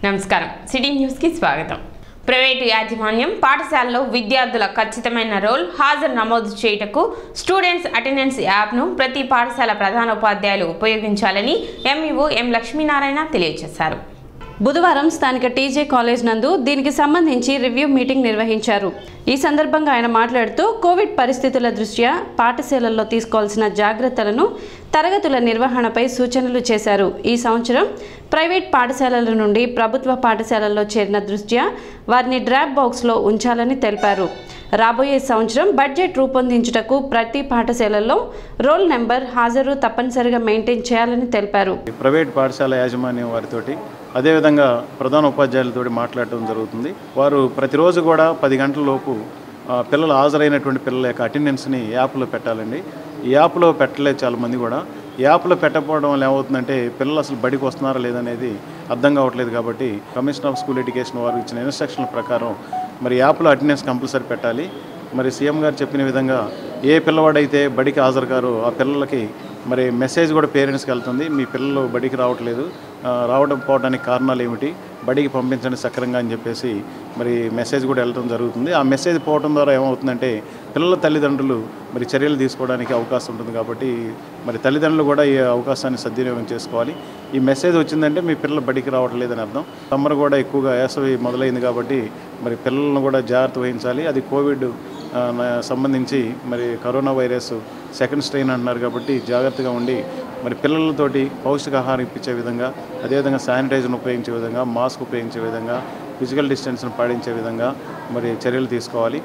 నమస్కారం సిటీ న్యూస్కి స్వాగతం ప్రైవేటు యాజమాన్యం పాఠశాలలో విద్యార్థుల ఖచ్చితమైన రోల్ హాజరు నమోదు చేయుటకు స్టూడెంట్స్ అటెండెన్స్ యాప్ను ప్రతి పాఠశాల ప్రధానోపాధ్యాయులు ఉపయోగించాలని ఎంఈఓ ఎం లక్ష్మీనారాయణ తెలియజేశారు బుధవారం స్థానిక టీజే కాలేజ్ నందు దీనికి సంబంధించి రివ్యూ మీటింగ్ నిర్వహించారు ఈ సందర్భంగా ఆయన మాట్లాడుతూ కోవిడ్ పరిస్థితుల దృష్ట్యా పాఠశాలల్లో తీసుకోవాల్సిన జాగ్రత్తలను తరగతుల నిర్వహణపై సూచనలు చేశారు ఈ సంవత్సరం ప్రైవేట్ పాఠశాలల నుండి ప్రభుత్వ పాఠశాలల్లో చేరిన దృష్ట్యా వారిని డ్రాప్ బాక్స్లో ఉంచాలని తెలిపారు రాబోయే సంవత్సరం బడ్జెట్ రూపొందించుటకు ప్రతి పాఠశాలల్లో రోల్ నెంబర్ హాజరు తప్పనిసరిగా మెయింటైన్ చేయాలని తెలిపారు ప్రైవేట్ పాఠశాల యాజమాన్యం వారితోటి అదేవిధంగా ప్రధాన ఉపాధ్యాయులతో మాట్లాడటం జరుగుతుంది వారు ప్రతిరోజు కూడా పది గంటల లోపు ఆ, పిల్లలు హాజరైనటువంటి పిల్లల యొక్క అటెండెన్స్ని యాప్లో పెట్టాలండి ఈ యాప్లో పెట్టలేదు చాలామంది కూడా ఈ యాప్లో పెట్టకపోవడం వల్ల ఏమవుతుందంటే పిల్లలు అసలు బడికి వస్తున్నారా లేదనేది అర్థం కావట్లేదు కాబట్టి కమిషనర్ ఆఫ్ స్కూల్ ఎడ్యుకేషన్ వారు ఇచ్చిన ఇన్స్ట్రక్షన్ల ప్రకారం మరి యాప్లో అటెండెన్స్ కంపల్సరీ పెట్టాలి మరి సీఎం గారు చెప్పిన విధంగా ఏ పిల్లవాడైతే బడికి హాజరు కారో ఆ పిల్లలకి మరి మెసేజ్ కూడా పేరెంట్స్కి వెళ్తుంది మీ పిల్లలు బడికి రావట్లేదు ఆ, రావడం పోవడానికి కారణాలు ఏమిటి బడికి పంపించండి సక్రంగా అని చెప్పేసి మరి మెసేజ్ కూడా వెళ్ళడం జరుగుతుంది ఆ మెసేజ్ పోవడం ద్వారా ఏమవుతుందంటే పిల్లల తల్లిదండ్రులు మరి చర్యలు తీసుకోవడానికి అవకాశం ఉంటుంది కాబట్టి మరి తల్లిదండ్రులు కూడా ఈ అవకాశాన్ని సద్వినియోగం చేసుకోవాలి ఈ మెసేజ్ వచ్చిందంటే మీ పిల్లలు బడికి రావట్లేదని అర్థం సమ్మర్ కూడా ఎక్కువగా వేసవి మొదలైంది కాబట్టి మరి పిల్లలను కూడా జాగ్రత్త వహించాలి అది కోవిడ్ ఆ, నా- సంబంధించి మరి కరోనా వైరస్ సెకండ్ స్ట్రెయిన్ అంటున్నారు కాబట్టి జాగ్రత్తగా ఉండి మరి పిల్లలతోటి పౌష్టికాహారం ఇప్పించే విధంగా అదేవిధంగా శానిటైజర్ను ఉపయోగించే విధంగా మాస్క్ ఉపయోగించే విధంగా ఫిజికల్ డిస్టెన్స్ను పాటించే విధంగా మరి చర్యలు తీసుకోవాలి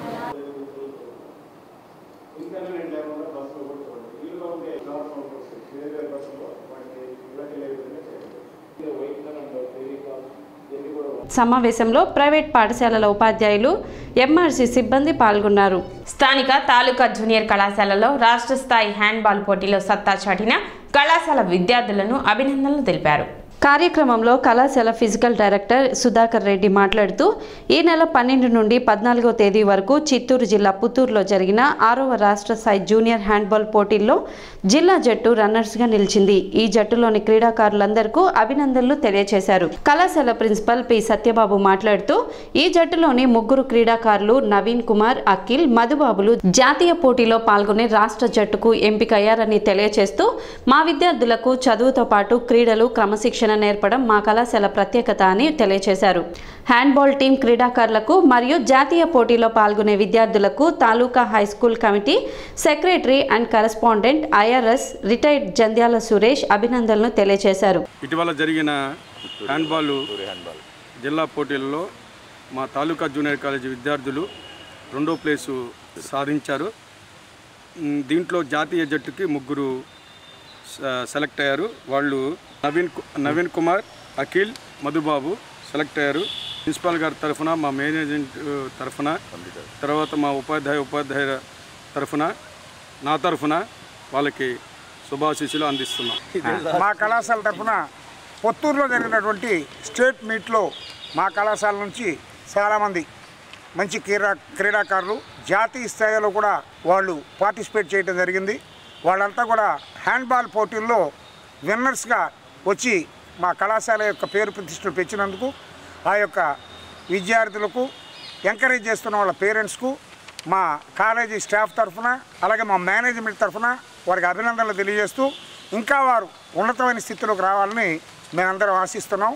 సమావేశంలో ప్రైవేట్ పాఠశాలల ఉపాధ్యాయులు ఎంఆర్సీ సిబ్బంది పాల్గొన్నారు స్థానిక తాలూకా జూనియర్ కళాశాలలో రాష్ట్ర స్థాయి హ్యాండ్బాల్ పోటీలో సత్తా చాటిన కళాశాల విద్యార్థులను అభినందనలు తెలిపారు కార్యక్రమంలో కళాశాల ఫిజికల్ డైరెక్టర్ సుధాకర్ రెడ్డి మాట్లాడుతూ ఈ నెల పన్నెండు నుండి పద్నాలుగో తేదీ వరకు చిత్తూరు జిల్లా పుత్తూరులో జరిగిన ఆరవ రాష్ట్ర స్థాయి జూనియర్ హ్యాండ్బాల్ పోటీల్లో జిల్లా జట్టు రన్నర్స్గా నిలిచింది ఈ జట్టులోని క్రీడాకారులందరికీ అభినందనలు తెలియజేశారు కళాశాల ప్రిన్సిపల్ పి సత్యబాబు మాట్లాడుతూ ఈ జట్టులోని ముగ్గురు క్రీడాకారులు నవీన్ కుమార్ అఖిల్ మధుబాబులు జాతీయ పోటీలో పాల్గొనే రాష్ట్ర జట్టుకు ఎంపికయ్యారని తెలియజేస్తూ మా విద్యార్థులకు చదువుతో పాటు క్రీడలు క్రమశిక్షణ నేర్పడం మా కళాశాల ప్రత్యేకత అని తెలియజేశారు హ్యాండ్బాల్ టీం క్రీడాకారులకు మరియు జాతీయ పోటీలో పాల్గొనే విద్యార్థులకు taluka high school committee secretary and correspondent IRS retired Jandhyala Suresh అభినందనలు తెలియజేశారు ఇటీవల జరిగిన హ్యాండ్బాల్ జిల్లా పోటీలలో మా తాలూకా జూనియర్ కాలేజీ విద్యార్థులు రెండో ప్లేసు సాధించారు మ్, దీంట్లో జాతీయ జట్టుకి ముగ్గురు స- సెలెక్ట్ అయ్యారు వాళ్ళు నవీన్ కు- నవీన్ కుమార్ అఖిల్ మధుబాబు సెలెక్ట్ అయ్యారు ప్రిన్సిపాల్ గారి తరఫున మా మేనేజ్మెంట్ తరఫున తర్వాత మా ఉపాధ్యాయ ఉపాధ్యాయుల తరఫున నా తరఫున వాళ్ళకి శుభాశీస్సులు అందిస్తున్నాం మా కళాశాల తరఫున పొత్తూరులో జరిగినటువంటి స్టేట్ మీట్లో మా కళాశాల నుంచి చాలామంది మంచి క్రీడా క్రీడాకారులు జాతీయ స్థాయిలో కూడా వాళ్ళు పార్టిసిపేట్ చేయడం జరిగింది వాళ్ళంతా కూడా హ్యాండ్బాల్ పోటీల్లో విన్నర్స్గా వచ్చి మా కళాశాల యొక్క పేరు ప్రతిష్టలు పెంచినందుకు ఆ యొక్క విద్యార్థులకు ఎంకరేజ్ చేస్తున్న వాళ్ళ పేరెంట్స్కు మా కాలేజీ స్టాఫ్ తరఫున అలాగే మా మేనేజ్మెంట్ తరఫున వారికి అభినందనలు తెలియజేస్తూ ఇంకా వారు ఉన్నతమైన స్థితిలోకి రావాలని మేమందరం ఆశిస్తున్నాం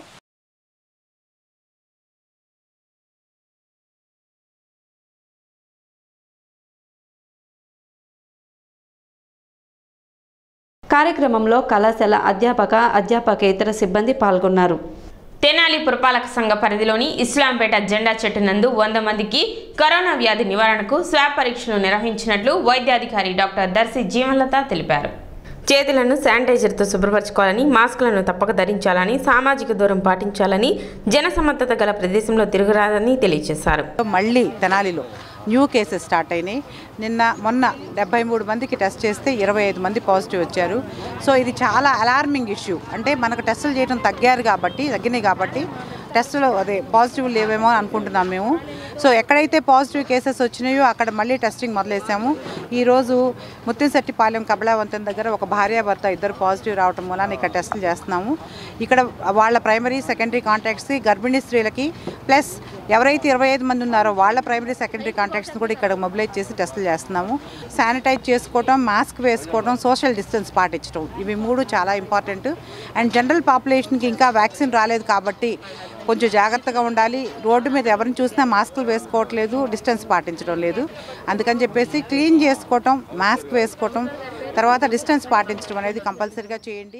కార్యక్రమంలో కళాశాల అధ్యాపక అధ్యాపకేతర సిబ్బంది పాల్గొన్నారు తెనాలి పురపాలక సంఘ పరిధిలోని ఇస్లాంపేట జెండా చెట్టు నందు వంద మందికి కరోనా వ్యాధి నివారణకు స్వాబ్ పరీక్షలు నిర్వహించినట్లు వైద్యాధికారి డాక్టర్ దర్శి జీవన్లత తెలిపారు చేతులను శానిటైజర్తో శుభ్రపరచుకోవాలని మాస్కులను తప్పక ధరించాలని సామాజిక దూరం పాటించాలని జనసమ్మతత గల ప్రదేశంలో తిరగరాదని తెలియజేశారు మళ్ళీ తెనాలిలో న్యూ కేసెస్ స్టార్ట్ అయినాయి నిన్న మొన్న డెబ్బై మూడు మందికి టెస్ట్ చేస్తే ఇరవై ఐదు మంది పాజిటివ్ వచ్చారు సో ఇది చాలా అలార్మింగ్ ఇష్యూ అంటే మనకు టెస్టులు చేయడం తగ్గారు కాబట్టి తగ్గినాయి కాబట్టి టెస్టులు అదే పాజిటివ్ లేవేమో అని అనుకుంటున్నాం మేము సో ఎక్కడైతే పాజిటివ్ కేసెస్ వచ్చినాయో అక్కడ మళ్ళీ టెస్టింగ్ మొదలేసాము ఈరోజు ముత్తిశెట్టిపాలెం కబలావంతం దగ్గర ఒక భార్యాభర్త ఇద్దరు పాజిటివ్ రావటం వలన ఇక్కడ టెస్టులు చేస్తున్నాము ఇక్కడ వాళ్ళ ప్రైమరీ సెకండరీ కాంటాక్ట్స్కి గర్భిణీ స్త్రీలకి ప్లస్ ఎవరైతే ఇరవై ఐదు మంది ఉన్నారో వాళ్ళ ప్రైమరీ సెకండరీ కాంటాక్ట్స్ని కూడా ఇక్కడ మొబిలైజ్ చేసి టెస్టులు చేస్తున్నాము శానిటైజ్ చేసుకోవటం మాస్క్ వేసుకోవడం సోషల్ డిస్టెన్స్ పాటించడం ఇవి మూడు చాలా ఇంపార్టెంట్ అండ్ జనరల్ పాపులేషన్కి ఇంకా వ్యాక్సిన్ రాలేదు కాబట్టి కొంచెం జాగ్రత్తగా ఉండాలి రోడ్డు మీద ఎవరిని చూసినా మాస్కులు వేసుకోవట్లేదు డిస్టెన్స్ పాటించడం లేదు అందుకని చెప్పేసి క్లీన్ చేసుకోవటం మాస్క్ వేసుకోవటం తర్వాత డిస్టెన్స్ పాటించడం అనేది కంపల్సరీగా చేయండి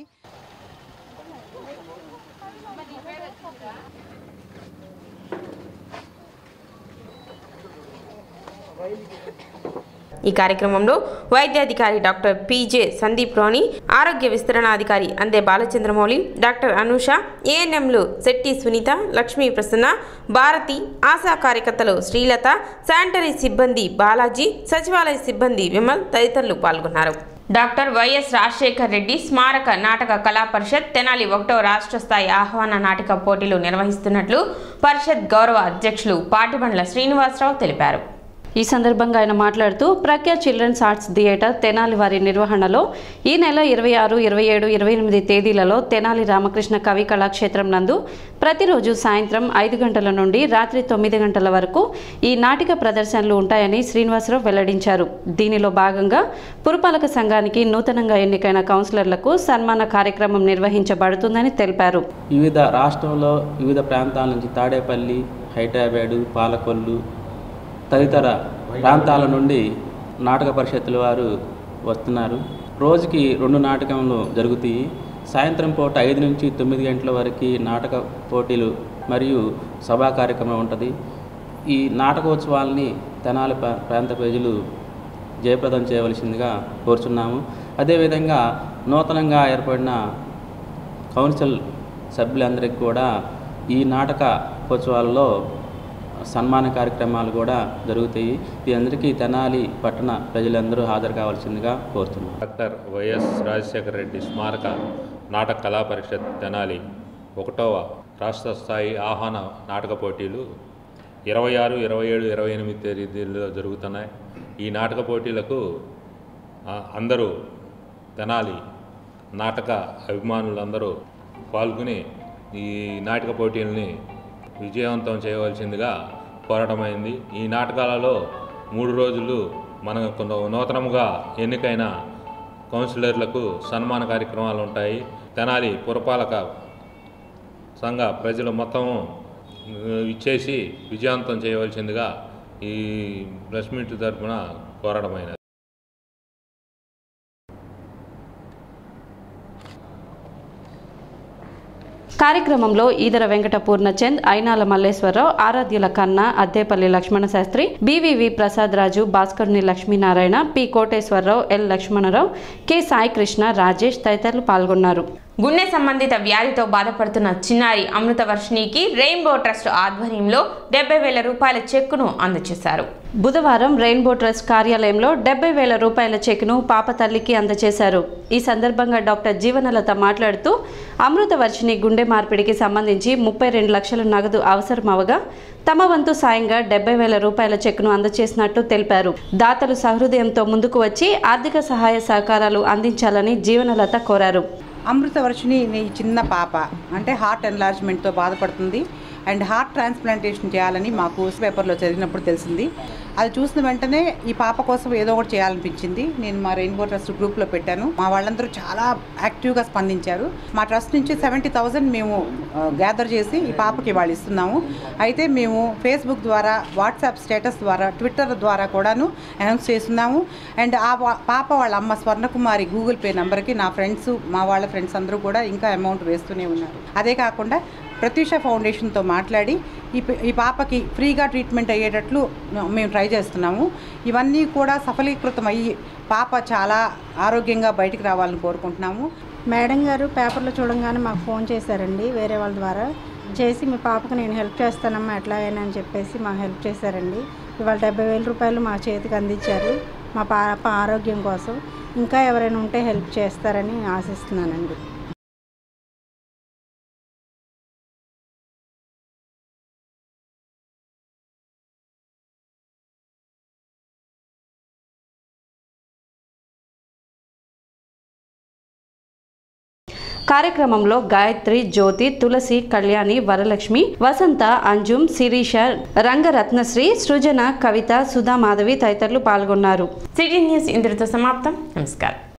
ఈ కార్యక్రమంలో వైద్యాధికారి డాక్టర్ పిజే సందీప్ రోని ఆరోగ్య విస్తరణాధికారి అందే బాలచంద్రమౌళి డాక్టర్ అనూష ఏఎన్ఎంలు శెట్టి సునీత లక్ష్మీ ప్రసన్న భారతి ఆశా కార్యకర్తలు శ్రీలత శానిటరీ సిబ్బంది బాలాజీ సచివాలయ సిబ్బంది విమల్ తదితరులు పాల్గొన్నారు డాక్టర్ వైఎస్ రాజశేఖర్ రెడ్డి స్మారక నాటక కళా పరిషత్ తెనాలి ఒకటో రాష్ట్ర స్థాయి ఆహ్వాన నాటక పోటీలు నిర్వహిస్తున్నట్లు పరిషత్ గౌరవ అధ్యక్షులు పాటిబండ్ల శ్రీనివాసరావు తెలిపారు ఈ సందర్భంగా ఆయన మాట్లాడుతూ Prakhya children's arts theatre Tenali వారి నిర్వహణలో ఈ నెల ఇరవై ఆరు ఇరవై ఏడు ఇరవై ఎనిమిది తేదీలలో తెనాలి రామకృష్ణ కవి కళాక్షేత్రం నందు ప్రతిరోజు సాయంత్రం ఐదు గంటల నుండి రాత్రి తొమ్మిది గంటల వరకు ఈ నాటిక ప్రదర్శనలు ఉంటాయని శ్రీనివాసరావు వెల్లడించారు దీనిలో భాగంగా పురపాలక సంఘానికి నూతనంగా ఎన్నికైన కౌన్సిలర్లకు సన్మాన కార్యక్రమం నిర్వహించబడుతుందని తెలిపారు వివిధ రాష్ట్రంలో వివిధ ప్రాంతాల నుంచి తాడేపల్లి హైదరాబాదు పాలకొల్లు తదితర ప్రాంతాల నుండి నాటక పరిషత్తుల వారు వస్తున్నారు రోజుకి రెండు నాటకములు జరుగుతాయి సాయంత్రం పూట ఐదు నుంచి తొమ్మిది గంటల వరకు నాటక పోటీలు మరియు సభా కార్యక్రమం ఉంటుంది ఈ నాటకోత్సవాల్ని తెనాలి ప్రా- ప్రాంత ప్రజలు జయప్రదం చేయవలసిందిగా కోరుచున్నాము అదేవిధంగా నూతనంగా ఏర్పడిన కౌన్సిల్ సభ్యులందరికీ కూడా ఈ నాటకోత్సవాలలో సన్మాన కార్యక్రమాలు కూడా జరుగుతాయి ఈ అందరికీ తెనాలి పట్టణ ప్రజలందరూ హాజరు కావాల్సిందిగా కోరుతున్నాం డాక్టర్ వైఎస్ రాజశేఖర రెడ్డి స్మారక నాటక కళా పరిషత్ తెనాలి ఒకటవ రాష్ట్ర స్థాయి ఆహ్వాన నాటక పోటీలు ఇరవై ఆరు ఇరవై ఏడు ఇరవై ఎనిమిది తేదీల్లో జరుగుతున్నాయి ఈ నాటక పోటీలకు ఆ, అందరూ తెనాలి నాటక అభిమానులందరూ పాల్గొని ఈ నాటక పోటీలని విజయవంతం చేయవలసిందిగా కోరటమైంది ఈ నాటకాలలో మూడు రోజులు మనకు నూతనముగా ఎన్నికైన కౌన్సిలర్లకు సన్మాన కార్యక్రమాలు ఉంటాయి తెనాలి పురపాలక సంఘ ప్రజలు మొత్తం ఇచ్చేసి విజయవంతం చేయవలసిందిగా ఈ ప్రెస్ మీట్ తరఫున కోరడమైనది కార్యక్రమంలో ఈదర వెంకట పూర్ణచంద్ ఐనాల మల్లేశ్వరరావు ఆరాధ్యుల కన్నా అద్దేపల్లి లక్ష్మణ శాస్త్రి బీవీవి ప్రసాద్ రాజు భాస్కర్ని Lakshminarayana P Koteswararao L Lakshmanarao K Saikrishna Rajesh తదితరులు పాల్గొన్నారు గుండె సంబంధిత వ్యాధితో బాధపడుతున్న చిన్నారి అమృత వర్షిణికి రెయిన్బో ట్రస్ట్ ఆధ్వర్యంలో డెబ్బై వేల రూపాయల చెక్కును అందజేశారు బుధవారం రెయిన్బో ట్రస్ట్ కార్యాలయంలో డెబ్బై వేల రూపాయల చెక్ను పాప తల్లికి అందజేశారు ఈ సందర్భంగా డాక్టర్ జీవనలత మాట్లాడుతూ అమృత వర్షిణి గుండె మార్పిడికి సంబంధించి ముప్పై రెండు లక్షల నగదు అవసరమవగా తమ వంతు సాయంగా డెబ్బై వేల రూపాయల చెక్ను అందజేసినట్టు తెలిపారు దాతలు సహృదయంతో ముందుకు వచ్చి ఆర్థిక సహాయ సహకారాలు అందించాలని జీవనలత కోరారు అమృతవర్షిని నీ చిన్న పాప అంటే హార్ట్ ఎన్లార్జ్మెంట్తో బాధపడుతుంది అండ్ హార్ట్ ట్రాన్స్ప్లాంటేషన్ చేయాలని మాకు పేపర్లో చదివినప్పుడు తెలిసింది అది చూసిన వెంటనే ఈ పాప కోసం ఏదో ఒకటి చేయాలనిపించింది నేను మా రెయిన్బో ట్రస్ట్ గ్రూప్లో పెట్టాను మా వాళ్ళందరూ చాలా యాక్టివ్గా స్పందించారు మా ట్రస్ట్ నుంచి సెవెంటీ థౌజండ్ మేము గ్యాదర్ చేసి ఈ పాపకి వాళ్ళు ఇస్తున్నాము అయితే మేము ఫేస్బుక్ ద్వారా వాట్సాప్ స్టేటస్ ద్వారా ట్విట్టర్ ద్వారా కూడాను అనౌన్స్ చేస్తున్నాము అండ్ ఆ వా- పాప వాళ్ళ అమ్మ స్వర్ణకుమారి గూగుల్ పే నంబర్కి నా ఫ్రెండ్స్ మా వాళ్ళ ఫ్రెండ్స్ అందరూ కూడా ఇంకా అమౌంట్ వేస్తూనే ఉన్నారు అదే కాకుండా ప్రత్యూష ఫౌండేషన్తో మాట్లాడి ఈ ప- ఈ పాపకి ఫ్రీగా ట్రీట్మెంట్ అయ్యేటట్లు మేము ట్రై చేస్తున్నాము ఇవన్నీ కూడా సఫలీకృతం అయ్యి పాప చాలా ఆరోగ్యంగా బయటికి రావాలని కోరుకుంటున్నాము మేడం గారు పేపర్లో చూడంగానే మాకు ఫోన్ చేశారండి వేరే వాళ్ళ ద్వారా చేసి మీ పాపకు నేను హెల్ప్ చేస్తానమ్మా ఎట్లాగైనా అని చెప్పేసి మాకు హెల్ప్ చేశారండి ఇవాళ డెబ్బై వేల రూపాయలు మా చేతికి అందించారు మా పాప ఆరోగ్యం కోసం ఇంకా ఎవరైనా ఉంటే హెల్ప్ చేస్తారని ఆశిస్తున్నానండి కార్యక్రమంలో గాయత్రి జ్యోతి తులసి కళ్యాణి వరలక్ష్మి వసంత అంజుమ్ శిరీష రంగరత్నశ్రీ సృజన కవిత సుధా మాధవి తదితరులు పాల్గొన్నారు సిటీ న్యూస్ ఇంతటితో సమాప్తం నమస్కారం